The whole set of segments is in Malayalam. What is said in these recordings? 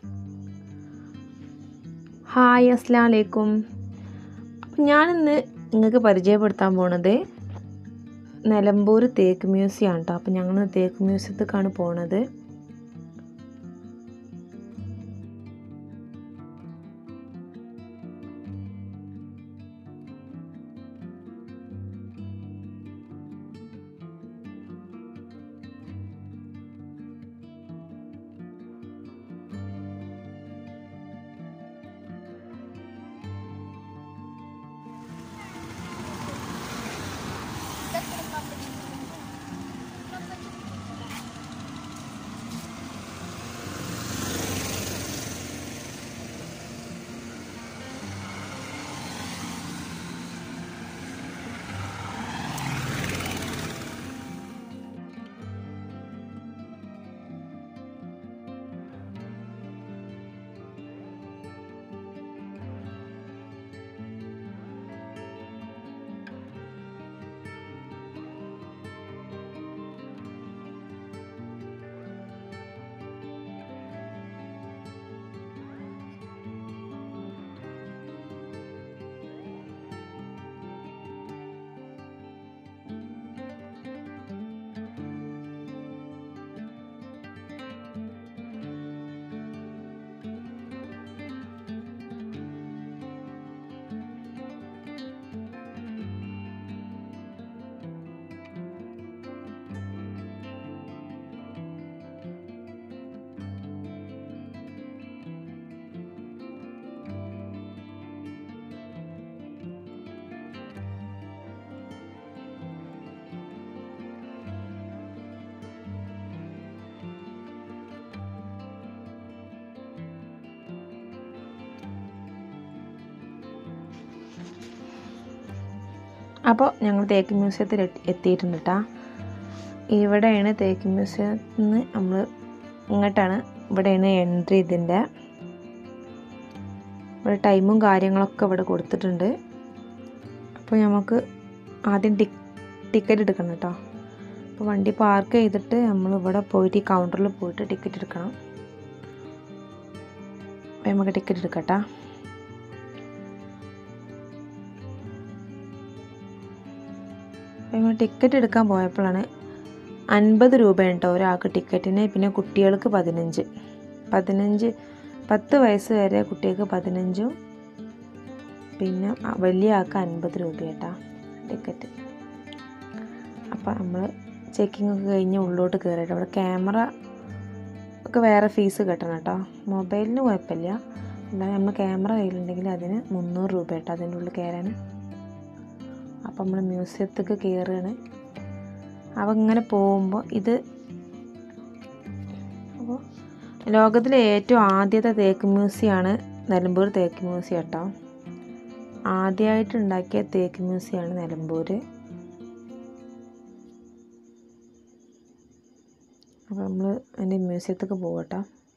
ഹായ് അസ്സാം വലൈക്കും അപ്പം ഞാനിന്ന് നിങ്ങൾക്ക് പരിചയപ്പെടുത്താൻ പോണത് നിലമ്പൂർ തേക്ക് മ്യൂസിയം ആണ് കേട്ടോ അപ്പം ഞങ്ങൾ തേക്ക് മ്യൂസിയത്തേക്കാണ് പോണത് അപ്പോൾ ഞങ്ങൾ തേക്ക് മ്യൂസിയത്തിൽ എത്തി- എത്തിയിട്ടുണ്ട് കേട്ടോ ഇവിടെയാണ് തേക്ക് മ്യൂസിയത്തിൽ നിന്ന് നമ്മൾ ഇങ്ങോട്ടാണ് ഇവിടെയാണ് എൻട്രി ഇതിൻ്റെ ഇവിടെ ടൈമും കാര്യങ്ങളൊക്കെ ഇവിടെ കൊടുത്തിട്ടുണ്ട് അപ്പോൾ നമുക്ക് ആദ്യം ടിക് ടിക്കറ്റ് എടുക്കണം കേട്ടോ അപ്പോൾ വണ്ടി പാർക്ക് ചെയ്തിട്ട് നമ്മൾ ഇവിടെ പോയിട്ട് ഈ കൗണ്ടറിൽ പോയിട്ട് ടിക്കറ്റ് എടുക്കണം അപ്പോൾ നമുക്ക് ടിക്കറ്റ് എടുക്കട്ടാ നമ്മൾ ടിക്കറ്റ് എടുക്കാൻ പോയപ്പോഴാണ് അൻപത് രൂപയാണ് കേട്ടോ ഒരാൾക്ക് ടിക്കറ്റിന് പിന്നെ കുട്ടികൾക്ക് പതിനഞ്ച് പതിനഞ്ച് പത്ത് വയസ്സ് വരെ കുട്ടികൾക്ക് പതിനഞ്ചും പിന്നെ അ- വലിയ ആൾക്ക് അൻപത് രൂപ കേട്ടാ ടിക്കറ്റ് അപ്പോൾ നമ്മൾ ചെക്കിംഗ് ഒക്കെ കഴിഞ്ഞ് ഉള്ളോട്ട് കയറിയിട്ട് അവിടെ ക്യാമറ ഒക്കെ വേറെ ഫീസ് കെട്ടണം കേട്ടോ മൊബൈലിന് കുഴപ്പമില്ല അല്ലാതെ നമ്മൾ ക്യാമറ കയ്യിലുണ്ടെങ്കിൽ അതിന് മുന്നൂറ് രൂപ കേട്ടോ അതിൻ്റെ ഉള്ളിൽ കയറാൻ അപ്പം നമ്മൾ മ്യൂസിയത്തേക്ക് കയറുകയാണ് അപ്പം ഇങ്ങനെ പോകുമ്പോൾ ഇത് അപ്പോൾ ലോകത്തിലെ ഏറ്റവും ആദ്യത്തെ തേക്ക് മ്യൂസിയമാണ് നിലമ്പൂർ തേക്ക് മ്യൂസിയം കേട്ടോ ആദ്യമായിട്ട് ഉണ്ടാക്കിയ തേക്ക് മ്യൂസിയമാണ് നിലമ്പൂർ അപ്പോൾ നമ്മൾ അതിൻ്റെ മ്യൂസിയത്തേക്ക് പോകട്ടോ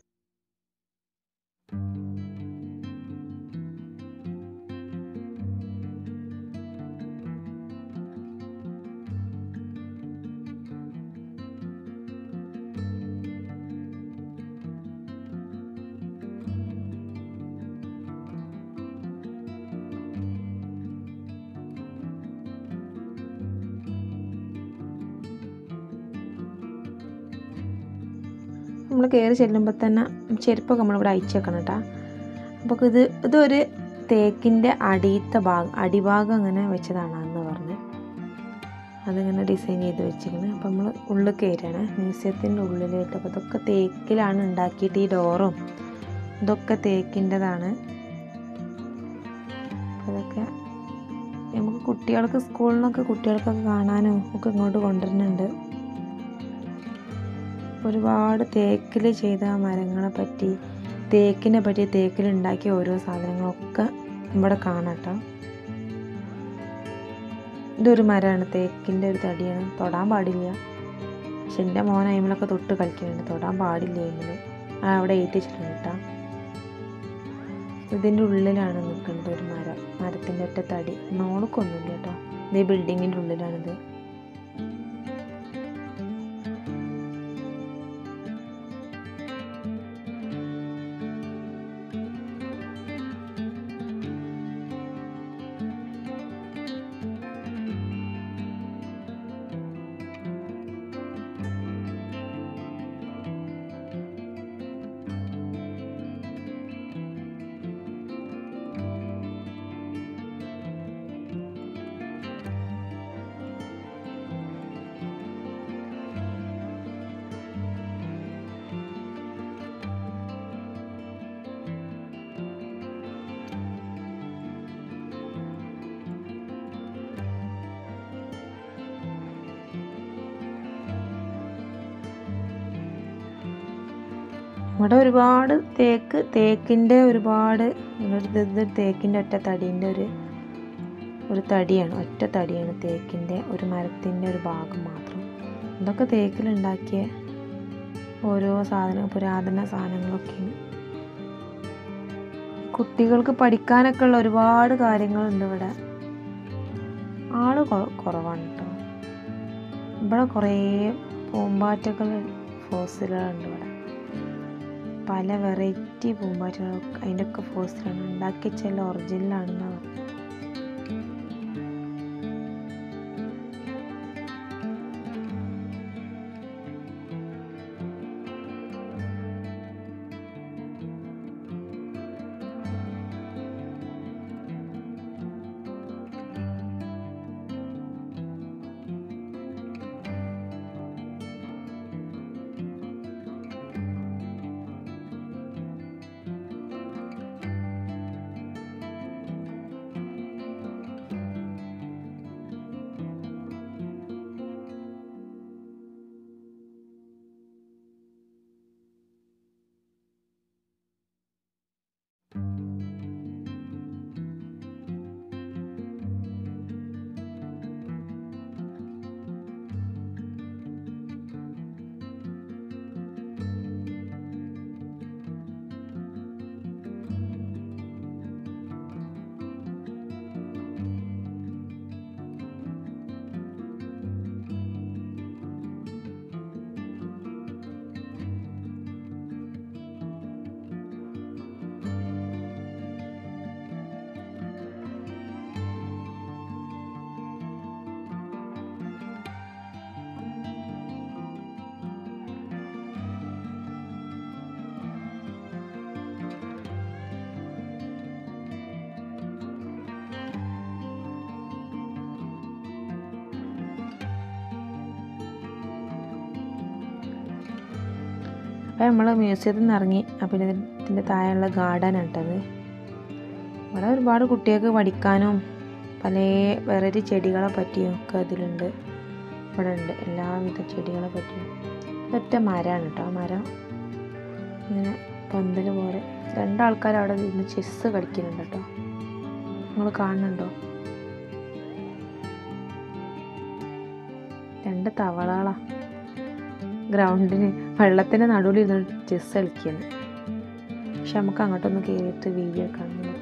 നമ്മൾ കയറി ചെല്ലുമ്പോൾ തന്നെ ചെരുപ്പൊക്കെ നമ്മളിവിടെ അയച്ചു വെക്കണം കേട്ടോ അപ്പോൾ ഇത് ഇതൊരു തേക്കിൻ്റെ അടിയത്തെ ഭാഗം അടിഭാഗം അങ്ങനെ വെച്ചതാണ് എന്ന് പറഞ്ഞ് അതിങ്ങനെ ഡിസൈൻ ചെയ്ത് വെച്ചിരിക്കുന്നത് അപ്പോൾ നമ്മൾ ഉള്ളിൽ കയറുകയാണ് മ്യൂസിയത്തിൻ്റെ ഉള്ളിലായിട്ട് അപ്പോൾ ഇതൊക്കെ തേക്കിലാണ് ഉണ്ടാക്കിയിട്ട് ഈ ഡോറും ഇതൊക്കെ തേക്കിൻ്റെതാണ് അപ്പോൾ ഇതൊക്കെ നമുക്ക് കുട്ടികൾക്ക് സ്കൂളിൽ നിന്നൊക്കെ കുട്ടികൾക്കൊക്കെ കാണാനും ഒക്കെ ഇങ്ങോട്ട് കൊണ്ടുവരുന്നുണ്ട് ഒരുപാട് തേക്കിൽ ചെയ്ത മരങ്ങളെ പറ്റി തേക്കിനെ പറ്റി തേക്കിൽ ഉണ്ടാക്കിയ ഓരോ സാധനങ്ങളൊക്കെ ഇവിടെ കാണാം കേട്ടോ ഇതൊരു മരമാണ് തേക്കിൻ്റെ ഒരു തടിയാണ് തൊടാൻ പാടില്ല പക്ഷെ എൻ്റെ മോൻ അയിമലൊക്കെ തൊട്ട് കളിക്കുന്നുണ്ട് തൊടാൻ പാടില്ല അയിമല് ആ അവിടെ ഏറ്റിച്ചിട്ടുണ്ട് കേട്ടോ ഇതിൻ്റെ ഉള്ളിലാണ് നിൽക്കുന്നത് ഒരു മരം മരത്തിൻ്റെ ഒറ്റ തടി നോളക്കൊന്നുമില്ല കേട്ടോ ഇത് ഈ ബിൽഡിങ്ങിൻ്റെ ഉള്ളിലാണിത് ഇവിടെ ഒരുപാട് തേക്ക് തേക്കിൻ്റെ ഒരുപാട് ഇത് ഇത് തേക്കിൻ്റെ ഒറ്റ തടീൻ്റെ ഒരു ഒരു തടിയാണ് ഒറ്റ തടിയാണ് തേക്കിൻ്റെ ഒരു മരത്തിൻ്റെ ഒരു ഭാഗം മാത്രം ഇതൊക്കെ തേക്കിലുണ്ടാക്കിയ ഓരോ സാധന പുരാതന സാധനങ്ങളൊക്കെയാണ് കുട്ടികൾക്ക് പഠിക്കാനൊക്കെ ഉള്ള ഒരുപാട് കാര്യങ്ങളുണ്ട് ഇവിടെ ആള് കൊ- കുറവാണ് കേട്ടോ ഇവിടെ കുറേ പൂമ്പാറ്റകൾ ഫോസിലുകളുണ്ട് ഇവിടെ പല വെറൈറ്റി പൂമ്പാറ്റകളൊക്കെ അതിൻ്റെ ഒക്കെ ഫോസിലാണ് ഉണ്ടാക്കി വെച്ചാൽ ഒറിജിനലാണെന്നാണ് അപ്പോൾ നമ്മൾ മ്യൂസിയത്തിൽ നിന്ന് ഇറങ്ങി അപ്പോൾ ഇതിൻ്റെ താഴെയുള്ള ഗാർഡൻ കേട്ടത് ഇവിടെ ഒരുപാട് കുട്ടികൾക്ക് പഠിക്കാനും പല വെറൈറ്റി ചെടികളെ പറ്റിയും ഒക്കെ ഇതിലുണ്ട് ഇവിടെ ഉണ്ട് എല്ലാവിധ ചെടികളെ പറ്റിയും ഇതൊറ്റ മരമാണ് കേട്ടോ ആ മരം ഇങ്ങനെ പന്തൽ പോലെ രണ്ടാൾക്കാർ അവിടെ നിന്ന് ചെസ്സ് കളിക്കുന്നുണ്ട് കേട്ടോ നിങ്ങൾ കാണുന്നുണ്ടോ രണ്ട് തവളകളാ ഗ്രൗണ്ടിന് വെള്ളത്തിൻ്റെ നടുവിൽ ഇരുന്ന് ചെസ് കളിക്കുന്നു പക്ഷെ നമുക്ക് അങ്ങോട്ടൊന്ന് കയറിയിട്ട് വീഡിയോ കാണാൻ പറ്റും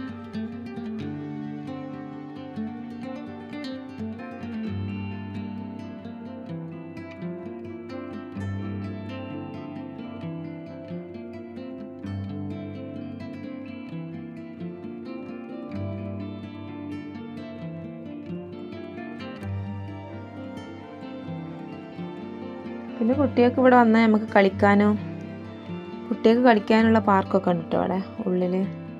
പിന്നെ കുട്ടികൾക്ക് ഇവിടെ വന്നാൽ നമുക്ക് കളിക്കാനോ കുട്ടികൾക്ക് കളിക്കാനുള്ള പാർക്കൊക്കെ ഉണ്ട് കേട്ടോ അവിടെ ഉള്ളിൽ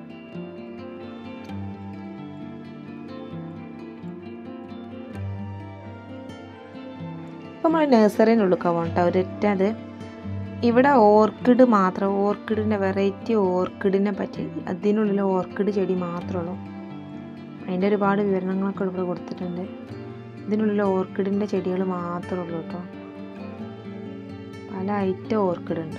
ഇപ്പം നമ്മൾ നഴ്സറിൻ്റെ ഉള്ളിൽ പോകണം കേട്ടോ ഒരൊറ്റ അത് ഇവിടെ ഓർക്കിഡ് മാത്രം ഓർക്കിഡിൻ്റെ വെറൈറ്റി ഓർക്കിഡിനെ പറ്റി അതിനുള്ളിൽ ഓർക്കിഡ് ചെടി മാത്രമേ ഉള്ളൂ അതിൻ്റെ ഒരുപാട് വിവരണങ്ങളൊക്കെ ഇവിടെ കൊടുത്തിട്ടുണ്ട് ഇതിനുള്ളിൽ ഓർക്കിഡിൻ്റെ ചെടികൾ മാത്രമേ ഉള്ളൂ കേട്ടോ പല ഐറ്റം ഓർക്കിഡ് ഉണ്ട്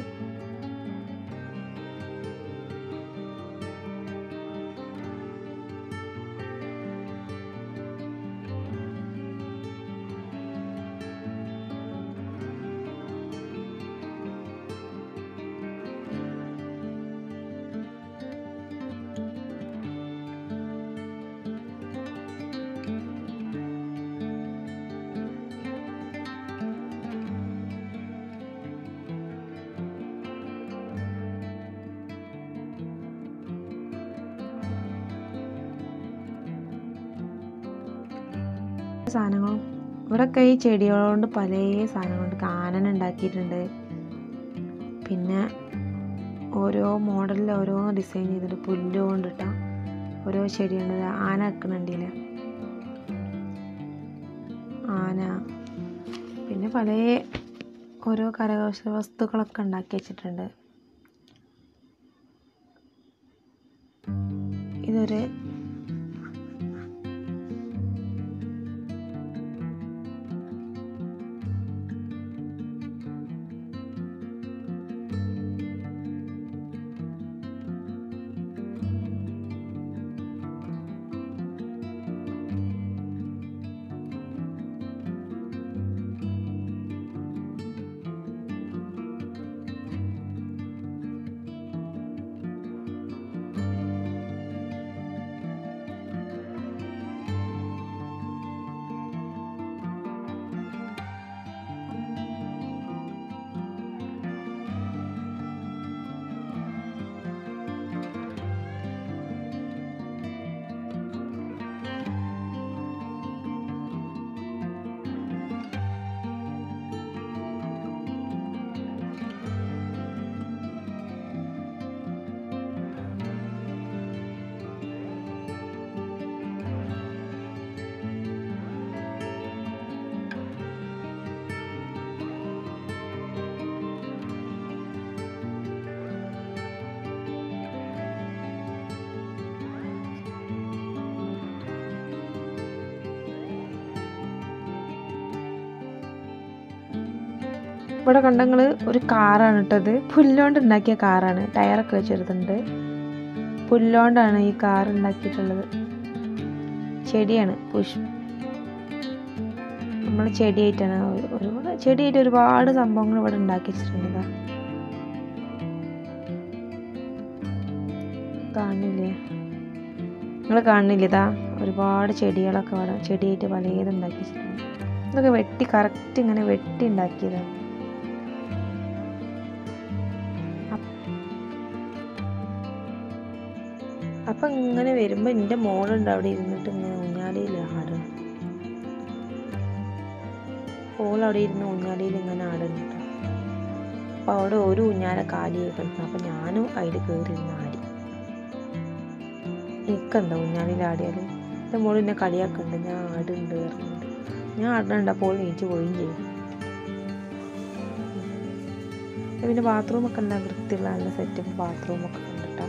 സാധനങ്ങളും ഇവിടെയൊക്കെ ഈ ചെടികൾ കൊണ്ട് പല സാധനങ്ങളുണ്ട് കാനൻ ഉണ്ടാക്കിയിട്ടുണ്ട് പിന്നെ ഓരോ മോഡലിൽ ഓരോ ഡിസൈൻ ചെയ്തിട്ട് പുല്ല് കൊണ്ടിട്ട ഓരോ ചെടിയുണ്ട് ദാ ആന വെക്കണുണ്ടല്ലേ ആന പിന്നെ പല ഓരോ കരകൗശല വസ്തുക്കളൊക്കെ ഉണ്ടാക്കി വെച്ചിട്ടുണ്ട് ഇതൊരു ഇവിടെ കണ്ടങ്ങൾ ഒരു കാറാണ് ഇട്ടത് പുല്ലോണ്ട് ഉണ്ടാക്കിയ കാറാണ് ടയറൊക്കെ വെച്ചെടുത്തിട്ടുണ്ട് പുല്ലോണ്ടാണ് ഈ കാർ ഉണ്ടാക്കിയിട്ടുള്ളത് ചെടിയാണ് പുഷ് നമ്മൾ ചെടിയായിട്ടാണ് ഒരു- ഒരുപാട് ചെടിയായിട്ട് ഒരുപാട് സംഭവങ്ങൾ ഇവിടെ ഉണ്ടാക്കി വെച്ചിട്ടുണ്ട് ഇതാ. കാണില്ലേ നിങ്ങൾ കാണില്ലേ ഇതാ ഒരുപാട് ചെടികളൊക്കെ ഇവിടെ ചെടിയായിട്ട് പലതും ഉണ്ടാക്കി വെച്ചിട്ടുണ്ട് ഇതൊക്കെ വെട്ടി കറക്റ്റ് ഇങ്ങനെ വെട്ടി ഉണ്ടാക്കിയതാണ് അപ്പം ഇങ്ങനെ വരുമ്പോൾ എൻ്റെ മോളുണ്ട് അവിടെ ഇരുന്നിട്ട് ഇങ്ങനെ ഊഞ്ഞാലയിൽ ആടണം ഓൾ അവിടെ ഇരുന്ന് ഊഞ്ഞാലയിൽ ഇങ്ങനെ ആടുന്നു കേട്ടോ അപ്പോൾ അവിടെ ഒരു ഊഞ്ഞാല കാലിയായി കിടക്കുന്നു അപ്പോൾ ഞാനും അതിൽ കയറി ഇരുന്ന് ആടി എനിക്കെന്താ ഊഞ്ഞാലിൽ ആടിയാൽ എൻ്റെ മോൾ എന്നെ കളിയാക്കുന്നുണ്ട് ഞാൻ ആടുണ്ട് പറഞ്ഞിട്ട് ഞാൻ ആടുന്നുണ്ട് അപ്പോൾ നീച്ച് പോവുകയും ചെയ്യും പിന്നെ ബാത്റൂമൊക്കെ എന്താ വൃത്തിയുള്ള നല്ല സെറ്റപ്പ് ബാത്റൂമൊക്കെ കണ്ടിട്ടാ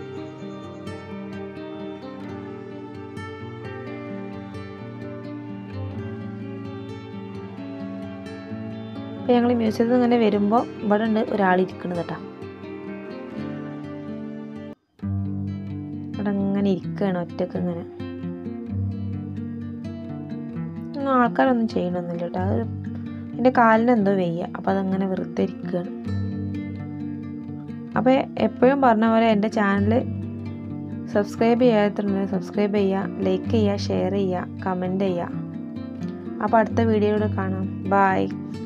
അപ്പോൾ ഞങ്ങൾ മ്യൂസിയത്തിൽ ഇങ്ങനെ വരുമ്പോൾ ഇവിടെ ഉണ്ട് ഒരാളിരിക്കുന്നത് കേട്ടോ ഇവിടെ ഇങ്ങനെ ഇരിക്കുകയാണ് ഒറ്റക്ക് ഇങ്ങനെ ഒന്നും ആൾക്കാരൊന്നും ചെയ്യണമെന്നില്ല കേട്ടോ അത് എൻ്റെ കാലിന് എന്തോ വയ്യ അപ്പോൾ അതങ്ങനെ വെറുതെ ഇരിക്കുകയാണ് അപ്പോൾ എപ്പോഴും പറഞ്ഞ പോലെ എൻ്റെ ചാനൽ സബ്സ്ക്രൈബ് ചെയ്യാത്തുണ്ടെങ്കിൽ സബ്സ്ക്രൈബ് ചെയ്യുക ലൈക്ക് ചെയ്യുക ഷെയർ ചെയ്യുക കമൻറ്റ് ചെയ്യുക അപ്പോൾ അടുത്ത വീഡിയോയിലൂടെ കാണാം ബായ്